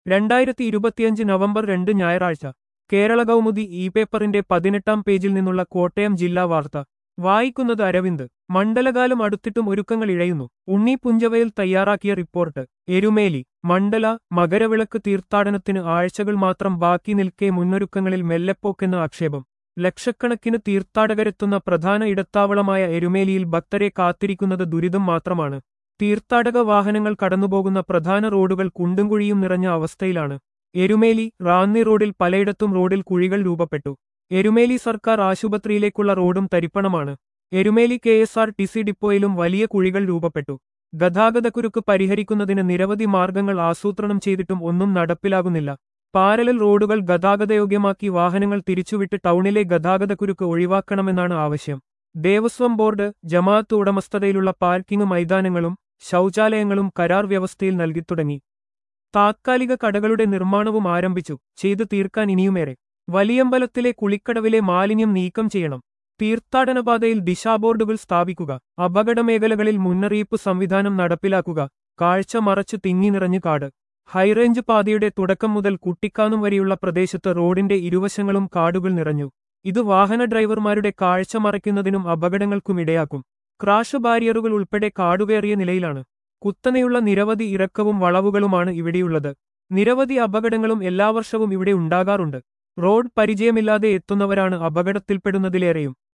രണ്ടായിരത്തി ഇരുപത്തിയഞ്ച് നവംബർ രണ്ട് ഞായറാഴ്ച കേരള കൗമുദി ഇ പേപ്പറിന്റെ പതിനെട്ടാം പേജിൽ നിന്നുള്ള കോട്ടയം ജില്ലാ വാർത്ത വായിക്കുന്നത് അരവിന്ദ് മണ്ഡലകാലം അടുത്തിട്ടും ഒരുക്കങ്ങൾ ഇഴയുന്നു ഉണ്ണി പുഞ്ചവയിൽ തയ്യാറാക്കിയ റിപ്പോർട്ട് എരുമേലി മണ്ഡല മകരവിളക്ക് തീർത്ഥാടനത്തിന് ആഴ്ചകൾ മാത്രം ബാക്കി നിൽക്കെ മുന്നൊരുക്കങ്ങളിൽ മെല്ലെപ്പോക്കെന്ന് ആക്ഷേപം ലക്ഷക്കണക്കിന് തീർത്ഥാടകരെത്തുന്ന പ്രധാന ഇടത്താവളമായ എരുമേലിയിൽ ഭക്തരെ കാത്തിരിക്കുന്നത് ദുരിതം മാത്രമാണ് തീർത്ഥാടക വാഹനങ്ങൾ കടന്നുപോകുന്ന പ്രധാന റോഡുകൾ കുണ്ടും കുഴിയും നിറഞ്ഞ അവസ്ഥയിലാണ് എരുമേലി റാന്നി റോഡിൽ പലയിടത്തും റോഡിൽ കുഴികൾ രൂപപ്പെട്ടു എരുമേലി സർക്കാർ ആശുപത്രിയിലേക്കുള്ള റോഡും തരിപ്പണമാണ് Erumeli K S R T C ഡിപ്പോയിലും വലിയ കുഴികൾ രൂപപ്പെട്ടു ഗതാഗതക്കുരുക്ക് പരിഹരിക്കുന്നതിന് നിരവധി മാർഗങ്ങൾ ആസൂത്രണം ചെയ്തിട്ടും ഒന്നും നടപ്പിലാകുന്നില്ല പാരലൽ റോഡുകൾ ഗതാഗതയോഗ്യമാക്കി വാഹനങ്ങൾ തിരിച്ചുവിട്ട് ടൗണിലെ ഗതാഗതക്കുരുക്ക് ഒഴിവാക്കണമെന്നാണ് ആവശ്യം ദേവസ്വം ബോർഡ് ജമാഅത്ത് ഉടമസ്ഥതയിലുള്ള പാർക്കിംഗ് മൈതാനങ്ങളും ശൗചാലയങ്ങളും കരാർ വ്യവസ്ഥയിൽ നൽകിത്തുടങ്ങി താത്കാലിക കടകളുടെ നിർമ്മാണവും ആരംഭിച്ചു ചെയ്തു തീർക്കാൻ ഇനിയുമേറെ വലിയമ്പലത്തിലെ കുളിക്കടവിലെ മാലിന്യം നീക്കം ചെയ്യണം തീർത്ഥാടനപാതയിൽ ദിശാബോർഡുകൾ സ്ഥാപിക്കുക അപകടമേഖലകളിൽ മുന്നറിയിപ്പ് സംവിധാനം നടപ്പിലാക്കുക കാഴ്ച മറച്ചു തിങ്ങി നിറഞ്ഞു കാട് ഹൈറേഞ്ച് പാതയുടെ തുടക്കം മുതൽ കുട്ടിക്കാനം വരെയുള്ള പ്രദേശത്ത് റോഡിന്റെ ഇരുവശങ്ങളും കാടുകൾ നിറഞ്ഞു ഇത് വാഹന ഡ്രൈവർമാരുടെ കാഴ്ച മറയ്ക്കുന്നതിനും അപകടങ്ങൾക്കും ഇടയാക്കും ക്രാഷ് ബാരിയറുകൾ ഉൾപ്പെടെ കാടുകയറിയ നിലയിലാണ് കുത്തനെയുള്ള നിരവധി ഇറക്കവും വളവുകളുമാണ് ഇവിടെയുള്ളത് നിരവധി അപകടങ്ങളും എല്ലാ വർഷവും ഇവിടെ ഉണ്ടാകാറുണ്ട് റോഡ് പരിചയമില്ലാതെ എത്തുന്നവരാണ് അപകടത്തിൽപ്പെടുന്നതിലേറെയും